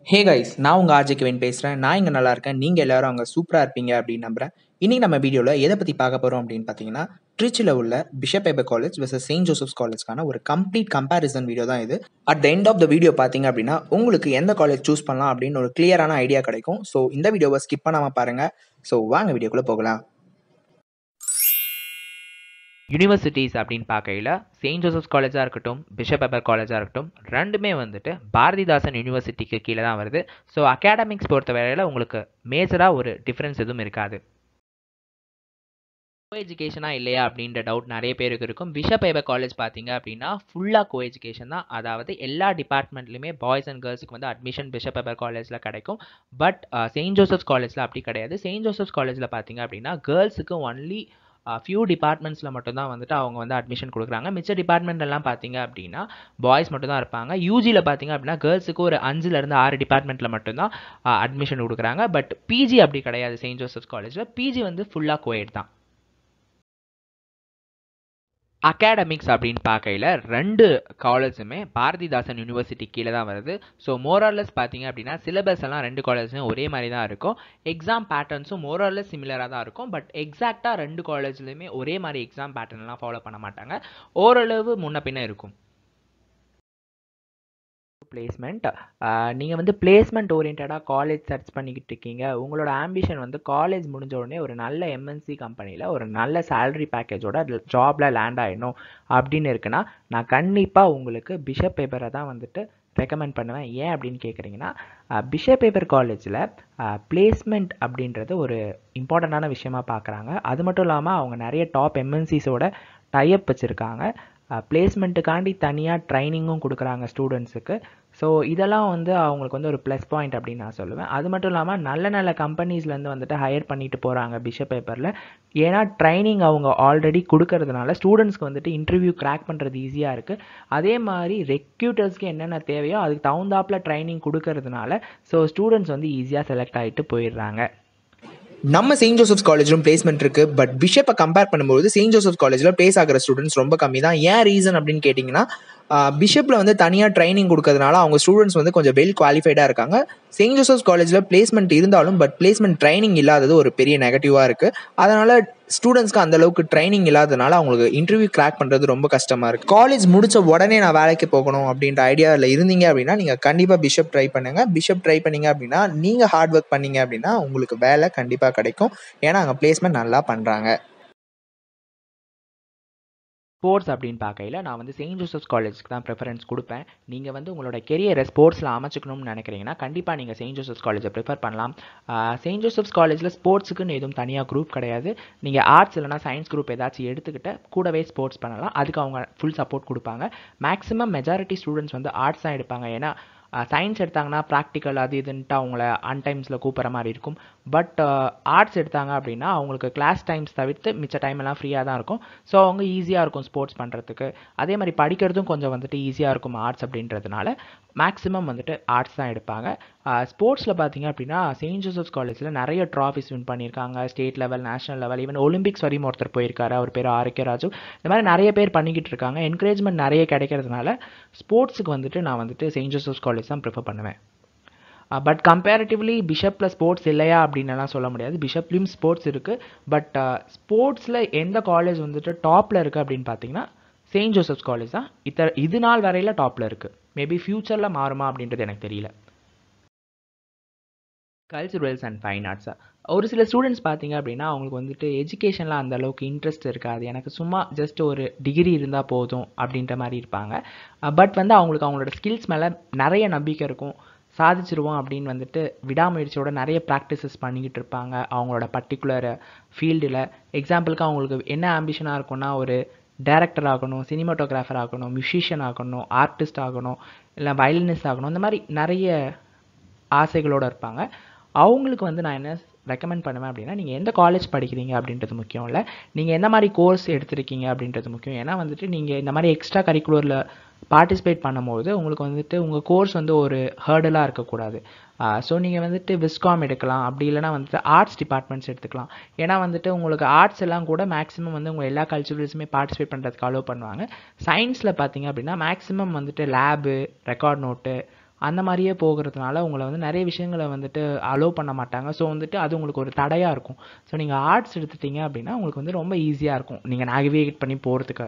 hey guys நான் உங்கள் RJ Kevin பேசுகிறேன் நான் இங்கே நல்லா இருக்கேன் நீங்கள் எல்லாரும் அங்கே சூப்பராக இருப்பீங்க அப்படின்னு நம்புகிறேன் இன்றைக்கி நம்ம வீடியோவில் எதை பற்றி பார்க்க போகிறோம் அப்படின்னு பார்த்தீங்கன்னா ட்ரிச்சில் உள்ள Bishop Heber College versus Saint Joseph's காலேஜ்க்கான ஒரு கம்ப்ளீட் கம்பேரிசன் வீடியோ தான் இது at the end of the video பார்த்தீங்க அப்படின்னா உங்களுக்கு எந்த காலேஜ் சூஸ் பண்ணலாம் அப்படின்னு ஒரு கிளியரான ஐடியா கிடைக்கும் ஸோ இந்த வீடியோவை ஸ்கிப் பண்ணாமல் பாருங்கள் ஸோ வாங்க வீடியோக்குள்ளே போகலாம் யூனிவர்சிட்டிஸ் அப்படின்னு பார்க்கையில் செயின்ட் ஜோசப்ஸ் காலேஜாக இருக்கட்டும் பிஷப் பெப்பர் காலேஜாக இருக்கட்டும் ரெண்டுமே வந்துட்டு பாரதிதாசன் யூனிவர்சிட்டிக்கு கீழே தான் வருது ஸோ அகாடமிக்ஸ் பொறுத்த வரையில் உங்களுக்கு மேஜராக ஒரு டிஃப்ரென்ஸ் எதுவும் இருக்காது கோ எஜுகேஷனாக இல்லையா அப்படின்ற டவுட் நிறைய பேருக்கு இருக்கும் பிஷப் பேபர் காலேஜ் பார்த்தீங்க அப்படின்னா ஃபுல்லாக கோ எஜுகேஷன் தான் அதாவது எல்லா டிபார்ட்மெண்ட்லையுமே பாய்ஸ் அண்ட் கேர்ள்ஸுக்கு வந்து அட்மிஷன் பிஷப் பேபர் காலேஜில் கிடைக்கும் பட் செயின்ட் ஜோசப்ஸ் காலேஜில் அப்படி கிடையாது செயின்ட் ஜோசப்ஸ் காலேஜில் பார்த்தீங்க அப்படின்னா கேர்ள்ஸுக்கு ஒன்லி ஃபியூ டிபார்ட்மெண்ட்ஸில் மட்டும்தான் வந்துட்டு அவங்க வந்து அட்மிஷன் கொடுக்குறாங்க மிச்ச டிபார்ட்மெண்ட் எல்லாம் பார்த்தீங்க அப்படின்னா பாய்ஸ் மட்டும் தான் இருப்பாங்க யூஜியில் பார்த்தீங்க அப்படின்னா கேர்ள்ஸுக்கு ஒரு அஞ்சுலேருந்து ஆறு டிபார்ட்மெண்ட்டில் மட்டும்தான் அட்மிஷன் கொடுக்குறாங்க பட் பிஜி அப்படி கிடையாது செயின்ட் ஜோசப்ஸ் காலேஜில் பிஜி வந்து ஃபுல்லாக கோயட் தான் அகாடமிக்ஸ் அப்படின்னு பார்க்கையில் ரெண்டு காலேஜுமே பாரதிதாசன் யூனிவர்சிட்டி கீழே தான் வருது ஸோ மோரல்லஸ் பார்த்தீங்க அப்படின்னா சிலபஸ் எல்லாம் ரெண்டு காலேஜுமே ஒரே மாதிரி தான் இருக்கும் எக்ஸாம் பேட்டர்ன்ஸும் மோரல்லஸ் சிமிலராக தான் இருக்கும் பட் எக்ஸாக்டாக ரெண்டு காலேஜ்லேயுமே ஒரே மாதிரி எக்ஸாம் பேட்டர்ன்லாம் ஃபாலோ பண்ண மாட்டாங்க ஓரளவு முன்ன பின்ன இருக்கும் பிளேஸ்மெண்ட் நீங்கள் வந்து பிளேஸ்மெண்ட் ஓரியன்டாக காலேஜ் சர்ச் பண்ணிக்கிட்டு இருக்கீங்க உங்களோட ஆம்பிஷன் வந்து காலேஜ் முடிஞ்ச உடனே ஒரு நல்ல எம்என்சி கம்பெனியில் ஒரு நல்ல சேலரி பேக்கேஜோட ஜாபில் லேண்ட் ஆகிடணும் அப்படின்னு இருக்குன்னா நான் கண்டிப்பாக உங்களுக்கு பிஷப் பேப்பரை தான் வந்துட்டு ரெக்கமெண்ட் பண்ணுவேன் ஏன் அப்படின்னு கேட்குறீங்கன்னா பிஷப் பேப்பர் காலேஜில் பிளேஸ்மெண்ட் அப்படின்றது ஒரு இம்பார்ட்டண்ட்டான விஷயமா பார்க்குறாங்க அது மட்டும் இல்லாமல் அவங்க நிறைய டாப் எம்என்சிஸோட டைப் வச்சுருக்காங்க பிளேஸ்மெண்ட்டுக்காண்டி தனியாக ட்ரைனிங்கும் கொடுக்குறாங்க ஸ்டூடெண்ட்ஸுக்கு ஸோ இதெல்லாம் வந்து அவங்களுக்கு வந்து ஒரு ப்ளஸ் பாயிண்ட் அப்படின்னு நான் சொல்லுவேன் அது மட்டும் இல்லாமல் நல்ல நல்ல கம்பெனிஸ்லேருந்து வந்துட்டு ஹையர் பண்ணிட்டு போகிறாங்க பிஷப் பேப்பரில் ஏன்னா ட்ரைனிங் அவங்க ஆல்ரெடி கொடுக்கறதுனால ஸ்டூடெண்ட்ஸ்க்கு வந்துட்டு இன்டர்வியூ கிராக் பண்ணுறது ஈஸியாக இருக்குது அதே மாதிரி ரெக்யூட்டர்ஸ்க்கு என்னென்ன தேவையோ அதுக்கு தகுந்தாப்பில் ட்ரைனிங் கொடுக்கறதுனால ஸோ ஸ்டூடெண்ட்ஸ் வந்து ஈஸியாக செலக்ட் ஆகிட்டு போயிடுறாங்க நம்ம செயின்ட் ஜோசப்ஸ் காலேஜிலும் பிளேஸ்மெண்ட் இருக்கு பட் பிஷப்பை கம்பேர் பண்ணும்போது செயின்ட் ஜோசப்ஸ் காலேஜில் பிளேஸ் ஆகிற ஸ்டூடெண்ட்ஸ் ரொம்ப கம்மி தான் ஏன் ரீசன் அப்படின்னு கேட்டிங்கன்னா பிஷப்பில் வந்து தனியாக ட்ரைனிங் கொடுக்கறதுனால அவங்க ஸ்டூடெண்ட்ஸ் வந்து கொஞ்சம் வெல் குவாலிஃபைடாக இருக்காங்க செயின்ட் ஜோசப்ஸ் காலேஜில் பிளேஸ்மெண்ட் இருந்தாலும் பட் பிளேஸ்மெண்ட் ட்ரைனிங் இல்லாதது ஒரு பெரிய நெகட்டிவாக இருக்குது அதனால் ஸ்டூடெண்ட்ஸ்க்கு அந்த அளவுக்கு ட்ரைனிங் இல்லாததுனால அவங்களுக்கு இன்டர்வியூ கிராக் பண்ணுறது ரொம்ப கஷ்டமாக இருக்குது காலேஜ் முடிச்ச உடனே நான் வேலைக்கு போகணும் அப்படின்ற ஐடியாவில் இருந்தீங்க அப்படின்னா நீங்கள் கண்டிப்பாக பிஷப் ட்ரை பண்ணுங்கள் பிஷப் ட்ரை பண்ணீங்க அப்படின்னா நீங்கள் ஹார்ட் ஒர்க் பண்ணீங்க அப்படின்னா உங்களுக்கு வேலை கண்டிப்பாக கிடைக்கும் ஏன்னா அங்கே பிளேஸ்மெண்ட் நல்லா பண்ணுறாங்க ஸ்போர்ட்ஸ் அப்படின்னு பார்க்கையில் நான் வந்து செயின்ட் ஜோசப்ஸ் காலேஜ்க்கு தான் ப்ரிஃபரன்ஸ் கொடுப்பேன் நீங்கள் வந்து உங்களோட கெரியரை ஸ்போர்ட்ஸில் அமைச்சிக்கணும்னு நினைக்கிறீங்கன்னா கண்டிப்பாக நீங்கள் செயின்ட் ஜோசப்ஸ் காலேஜை ப்ரிஃபர் பண்ணலாம் செயின்ட் ஜோசப்ஸ் காலேஜில் ஸ்போர்ட்ஸுக்குன்னு எதுவும் தனியாக குரூப் கிடையாது நீங்கள் ஆர்ட்ஸ் இல்லைனா சயின்ஸ் குரூப் ஏதாச்சும் எடுத்துக்கிட்டு கூடவே ஸ்போர்ட்ஸ் பண்ணலாம் அதுக்கு அவங்க ஃபுல் சப்போர்ட் கொடுப்பாங்க மேக்ஸிமம் மெஜாரிட்டி ஸ்டூடெண்ட்ஸ் வந்து ஆர்ட்ஸ் தான் எடுப்பாங்க ஏன்னா சயின்ஸ் எடுத்தாங்கன்னா ப்ராக்டிக்கல் அது இதுன்ட்டு அவங்கள அன்டைம்ஸில் கூப்பிட்ற மாதிரி இருக்கும் பட் ஆர்ட்ஸ் எடுத்தாங்க அப்படின்னா அவங்களுக்கு கிளாஸ் டைம்ஸ் தவிர்த்து மிச்ச டைம் எல்லாம் ஃப்ரீயாக தான் இருக்கும் ஸோ அவங்க ஈஸியாக இருக்கும் ஸ்போர்ட்ஸ் பண்ணுறதுக்கு அதே மாதிரி படிக்கிறதும் கொஞ்சம் வந்துட்டு ஈஸியாக இருக்கும் ஆர்ட்ஸ் அப்படின்றதுனால மேக்ஸிமம் வந்துட்டு ஆர்ட்ஸ் தான் எடுப்பாங்க ஸ்போர்ட்ஸில் பார்த்தீங்க அப்படின்னா செயின்ட் ஜோசப்ஸ் காலேஜில் நிறைய ட்ராஃபிஸ் வின் பண்ணியிருக்காங்க state level national level even Olympics வரையும் ஒருத்தர் போயிருக்காரு அவர் பேர் ஆரோக்கிய ராஜு இந்த மாதிரி நிறைய பேர் பண்ணிக்கிட்டு இருக்காங்க என்கரேஜ்மெண்ட் நிறைய கிடைக்கிறதுனால ஸ்போர்ட்ஸுக்கு வந்துட்டு நான் வந்துட்டு செயின்ட் ஜோசப்ஸ் காலேஜ் தான் ப்ரிஃபர் பண்ணுவேன் பட் கம்பேரிட்டிவ்லி பிஷப்பில் ஸ்போர்ட்ஸ் இல்லையா அப்படின்னுலாம் சொல்ல முடியாது பிஷப்லேயும் ஸ்போர்ட்ஸ் இருக்குது பட் ஸ்போர்ட்ஸில் எந்த காலேஜ் வந்துட்டு டாப்பில் இருக்குது அப்படின்னு பார்த்தீங்கன்னா செயின்ட் ஜோசப்ஸ் காலேஜ் தான் இத்த இது நாள் வரையில் டாப்பில் இருக்குது மேபி ஃப்யூச்சரில் மாறுமா அப்படின்றது எனக்கு தெரியல கல்ச்சுரல்ஸ் அண்ட் ஃபைன் ஆர்ட்ஸ் ஒரு சில ஸ்டூடெண்ட்ஸ் பார்த்தீங்க அப்படின்னா அவங்களுக்கு வந்துட்டு எஜுகேஷனில் அந்த அளவுக்கு இன்ட்ரெஸ்ட் இருக்காது எனக்கு சும்மா ஜஸ்ட் ஒரு டிகிரி இருந்தால் போதும் அப்படின்ற மாதிரி இருப்பாங்க பட் வந்து அவங்களுக்கு அவங்களோட ஸ்கில்ஸ் மேலே நிறைய நம்பிக்கை இருக்கும் சாதிச்சிருவோம் அப்படின்னு வந்துட்டு விடாமுயற்சியோட நிறைய ப்ராக்டிசஸ் பண்ணிக்கிட்டு இருப்பாங்க அவங்களோட பர்டிகுலர் ஃபீல்டில் எக்ஸாம்பிளுக்கு அவங்களுக்கு என்ன ஆம்பிஷனாக இருக்கும்னா ஒரு டேரக்டர் ஆகணும் சினிமாட்டோகிராஃபர் ஆகணும் மியூசிஷியன் ஆகணும் ஆர்டிஸ்ட் ஆகணும் இல்லை வயலினிஸ்ட் ஆகணும் இந்த மாதிரி நிறைய ஆசைகளோடு இருப்பாங்க அவங்களுக்கு வந்து நான் என்ன ரெக்கமெண்ட் பண்ணுவேன் அப்படின்னா நீங்கள் எந்த காலேஜ் படிக்கிறீங்க அப்படின்றது முக்கியம் இல்லை நீங்கள் எந்த மாதிரி கோர்ஸ் எடுத்திருக்கீங்க அப்படின்றது முக்கியம் ஏன்னா வந்துட்டு நீங்கள் இந்த மாதிரி எக்ஸ்ட்ரா கரிக்குலரில் பார்ட்டிசிபேட் பண்ணும்போது உங்களுக்கு வந்துட்டு உங்கள் கோர்ஸ் வந்து ஒரு ஹேர்டலாக இருக்கக்கூடாது ஸோ நீங்கள் வந்துட்டு விஸ்காம் எடுக்கலாம் அப்படி இல்லைனா வந்துட்டு ஆர்ட்ஸ் டிபார்ட்மெண்ட்ஸ் எடுத்துக்கலாம் ஏன்னா வந்துட்டு உங்களுக்கு ஆர்ட்ஸ் எல்லாம் கூட மேக்ஸிமம் வந்து உங்கள் எல்லா கல்ச்சுரல்ஸுமே பார்ட்டிசிபேட் பண்ணுறதுக்கு அலோவ் பண்ணுவாங்க சயின்ஸில் பார்த்தீங்க அப்படின்னா மேக்ஸிமம் வந்துட்டு லேபு ரெக்கார்ட் நோட்டு அந்த மாதிரியே போகிறதுனால உங்களை வந்து நிறைய விஷயங்களை வந்துட்டு அலோவ் பண்ண மாட்டாங்க ஸோ வந்துட்டு அது உங்களுக்கு ஒரு தடையாக இருக்கும் ஸோ நீங்கள் ஆர்ட்ஸ் எடுத்துட்டீங்க அப்படின்னா உங்களுக்கு வந்து ரொம்ப ஈஸியாக இருக்கும் நீங்கள் நேவிகேட் பண்ணி போகிறதுக்கு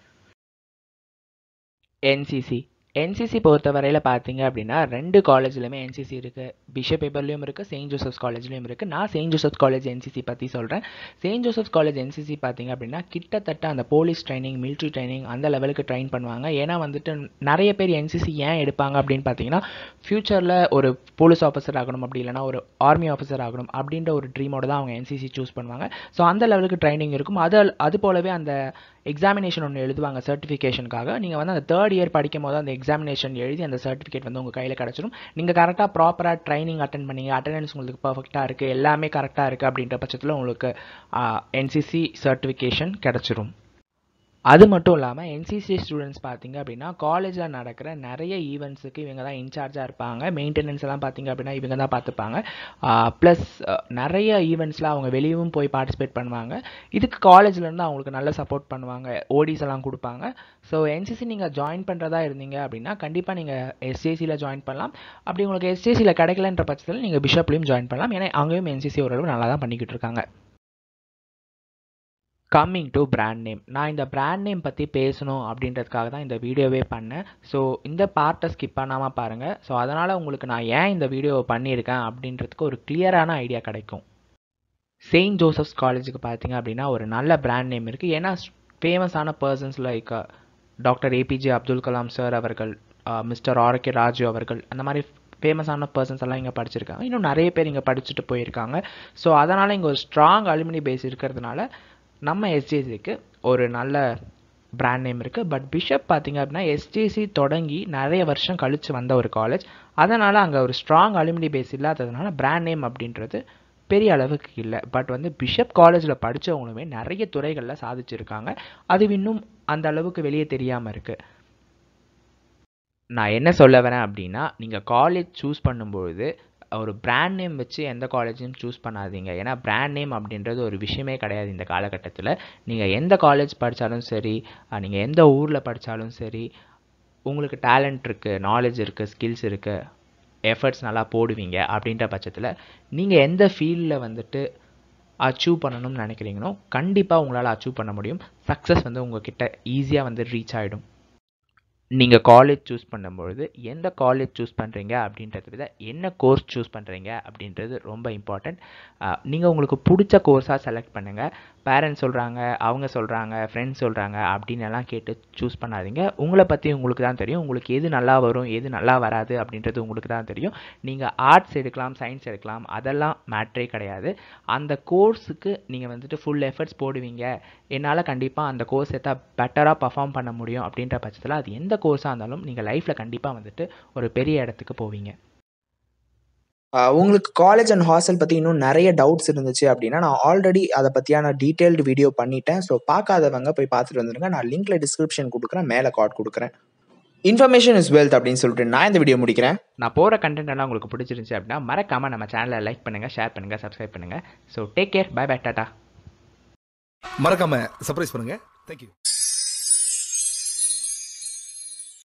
என்சிசி என்சிசி பொறுத்தவரையில் பார்த்தீங்க அப்படின்னா ரெண்டு காலேஜ்லையுமே என்சிசி இருக்குது பிஷப் பேப்பர்லேயும் இருக்குது செயின்ட் ஜோசப்ஸ் காலேஜ்லேயும் இருக்குது நான் செயின்ட் ஜோசப்ஸ் காலேஜ் என்சிசி பற்றி சொல்கிறேன் செயின்ட் ஜோசப்ஸ் காலேஜ் என்சிசி பார்த்தீங்க அப்படின்னா கிட்டத்தட்ட அந்த போலீஸ் ட்ரைனிங் மிலிட்ரி ட்ரைனிங் அந்த லெவலுக்கு ட்ரைன் பண்ணுவாங்க ஏன்னா வந்துட்டு நிறைய பேர் என்சிசி ஏன் எடுப்பாங்க அப்படின்னு பார்த்தீங்கன்னா ஃப்யூச்சரில் ஒரு போலீஸ் ஆஃபீஸர் ஆகணும் அப்படி இல்லைனா ஒரு ஆர்மி ஆஃபீஸர் ஆகணும் அப்படின்ற ஒரு ட்ரீமோட தான் அவங்க என்சிசி சூஸ் பண்ணுவாங்க ஸோ அந்த லெவலுக்கு ட்ரைனிங் இருக்கும் அது அது போலவே அந்த எக்ஸாமினேஷன் ஒன்று எழுதுவாங்க சர்டிஃபிகேஷனுக்காக நீங்கள் வந்து அந்த தேர்ட் இயர் படிக்கும் போது அந்த எக்ஸாமினேஷன் எழுதி அந்த சர்டிஃபிகேட் வந்து உங்கள் கையில் கிடச்சிடும் நீங்கள் கரெக்டாக ப்ராப்பராக ட்ரைனிங் அட்டன் பண்ணீங்க அட்டண்டன்ஸ் உங்களுக்கு பர்ஃபெக்டாக இருக்குது எல்லாமே கரெக்டாக இருக்குது அப்படின்ற பட்சத்தில் உங்களுக்கு என்சிசி சர்டிஃபிகேஷன் கிடச்சிரும் அது மட்டும் இல்லாமல் என்சிசி ஸ்டூடெண்ட்ஸ் பார்த்தீங்க அப்படின்னா காலேஜில் நடக்கிற நிறைய ஈவெண்ட்ஸுக்கு இவங்க தான் இன்சார்ஜாக இருப்பாங்க மெயின்டெனன்ஸ் எல்லாம் பார்த்தீங்க அப்படின்னா இவங்க தான் பார்த்துப்பாங்க ப்ளஸ் நிறைய ஈவெண்ட்ஸில் அவங்க வெளியவும் போய் பார்ட்டிசிபேட் பண்ணுவாங்க இதுக்கு காலேஜ்லேருந்து அவங்களுக்கு நல்ல சப்போர்ட் பண்ணுவாங்க ஓடிஸ் எல்லாம் கொடுப்பாங்க ஸோ என்சிசி நீங்கள் ஜாயின் பண்ணுறதா இருந்தீங்க அப்படின்னா கண்டிப்பாக நீங்கள் எஸ்ஜேசியில் ஜாயின் பண்ணலாம் அப்படி உங்களுக்கு எஸ்ஜேசியில் கிடைக்கலன்ற பட்சத்தில் நீங்கள் பிஷப்லையும் ஜாயின் பண்ணலாம் ஏன்னா அங்கேயும் என்சிசி ஓரளவு நல்லா தான் பண்ணிக்கிட்டு இருக்காங்க கம்மிங் டு பிராண்ட் நேம் நான் இந்த பிராண்ட் நேம் பற்றி பேசணும் அப்படின்றதுக்காக தான் இந்த வீடியோவே பண்ணேன் ஸோ இந்த பார்ட்டை ஸ்கிப் பண்ணாமல் பாருங்கள் ஸோ அதனால் உங்களுக்கு நான் ஏன் இந்த வீடியோவை பண்ணியிருக்கேன் அப்படின்றதுக்கு ஒரு கிளியரான ஐடியா கிடைக்கும் செயின்ட் ஜோசப்ஸ் காலேஜுக்கு பார்த்தீங்க அப்படின்னா ஒரு நல்ல பிராண்ட் நேம் இருக்குது ஏன்னா ஃபேமஸான persons like doctor APJ Abdul Kalam sir அவர்கள் மிஸ்டர் ஆரோக்கிய ராஜு அவர்கள் அந்த மாதிரி ஃபேமஸான பர்சன்ஸ் எல்லாம் இங்கே படிச்சிருக்காங்க இன்னும் நிறைய பேர் இங்கே படிச்சுட்டு போயிருக்காங்க ஸோ அதனால் இங்கே ஒரு ஸ்ட்ராங் அலுமினி பேஸ் இருக்கிறதுனால நம்ம எஸ்ஜேசிக்கு ஒரு நல்ல பிராண்ட் நேம் இருக்குது பட் பிஷப் பார்த்தீங்க அப்படின்னா எஸ்ஜேசி தொடங்கி நிறைய வருஷம் கழித்து வந்த ஒரு காலேஜ் அதனால் அங்கே ஒரு ஸ்ட்ராங் அலுமினி பேஸ் இல்லாததுனால பிராண்ட் நேம் அப்படின்றது பெரிய அளவுக்கு இல்லை பட் வந்து பிஷப் காலேஜில் படித்தவங்களுமே நிறைய துறைகளில் சாதிச்சிருக்காங்க அது இன்னும் அந்த அளவுக்கு வெளியே தெரியாமல் இருக்குது நான் என்ன சொல்ல வரேன் அப்படின்னா நீங்கள் காலேஜ் சூஸ் பண்ணும்பொழுது ஒரு பிராண்ட் நேம் வச்சு எந்த காலேஜையும் சூஸ் பண்ணாதீங்க ஏன்னா பிராண்ட் நேம் அப்படின்றது ஒரு விஷயமே கிடையாது இந்த காலகட்டத்தில் நீங்கள் எந்த காலேஜ் படித்தாலும் சரி நீங்கள் எந்த ஊரில் படித்தாலும் சரி உங்களுக்கு டேலண்ட் இருக்குது நாலேஜ் இருக்குது ஸ்கில்ஸ் இருக்குது எஃபர்ட்ஸ் நல்லா போடுவீங்க அப்படின்ற பட்சத்தில் நீங்கள் எந்த ஃபீல்டில் வந்துட்டு அச்சீவ் பண்ணணும்னு நினைக்கிறீங்களோ கண்டிப்பாக உங்களால் அச்சீவ் பண்ண முடியும் சக்ஸஸ் வந்து உங்ககிட்ட ஈஸியாக வந்து ரீச் ஆகிடும் நீங்கள் காலேஜ் சூஸ் பண்ணும்பொழுது எந்த காலேஜ் சூஸ் பண்ணுறீங்க அப்படின்றத விட என்ன கோர்ஸ் சூஸ் பண்ணுறீங்க அப்படின்றது ரொம்ப இம்பார்ட்டண்ட் நீங்கள் உங்களுக்கு பிடிச்ச கோர்ஸாக செலக்ட் பண்ணுங்கள் பேரண்ட்ஸ் சொல்கிறாங்க அவங்க சொல்கிறாங்க ஃப்ரெண்ட்ஸ் சொல்கிறாங்க அப்படின்னு எல்லாம் கேட்டு சூஸ் பண்ணாதீங்க உங்களை பற்றி உங்களுக்கு தான் தெரியும் உங்களுக்கு எது நல்லா வரும் எது நல்லா வராது அப்படின்றது உங்களுக்கு தான் தெரியும் நீங்கள் ஆர்ட்ஸ் எடுக்கலாம் சயின்ஸ் எடுக்கலாம் அதெல்லாம் மேட்ரே கிடையாது அந்த கோர்ஸுக்கு நீங்கள் வந்துட்டு ஃபுல் எஃபர்ட்ஸ் போடுவீங்க என்னால் கண்டிப்பாக அந்த கோர்ஸ் எடுத்தால் பெட்டராக பர்ஃபார்ம் பண்ண முடியும் அப்படின்ற பட்சத்தில் அது எந்த கோர்ஸாக இருந்தாலும் நீங்கள் லைஃப்பில் கண்டிப்பாக வந்துட்டு ஒரு பெரிய இடத்துக்கு போவீங்க உங்களுக்கு காலேஜ் அண்ட் ஹாஸ்டல் பற்றி இன்னும் நிறைய டவுட்ஸ் இருந்துச்சு அப்படின்னா நான் ஆல்ரெடி அதை பற்றியான டீட்டெயில்டு வீடியோ பண்ணிட்டேன் ஸோ பார்க்காதவங்க போய் பார்த்துட்டு வந்துருங்க நான் லிங்க்ல டிஸ்கிரிப்ஷன் கொடுக்குறேன் மேலே கார்ட் கொடுக்குறேன் இன்ஃபர்மேஷன் இஸ் வெல்த் அப்படின்னு சொல்லிட்டு நான் இந்த வீடியோ முடிக்கிறேன் நான் போகிற கண்டென்ட் எல்லாம் உங்களுக்கு பிடிச்சிருந்துச்சு அப்படின்னா மறக்காமல் நம்ம சேனலை லைக் பண்ணுங்கள் ஷேர் பண்ணுங்கள் சப்ஸ்கிரைப் பண்ணுங்கள் so take care bye bye tata மறக்காம சர்ப்ரைஸ் பண்ணுங்க தேங்க்யூ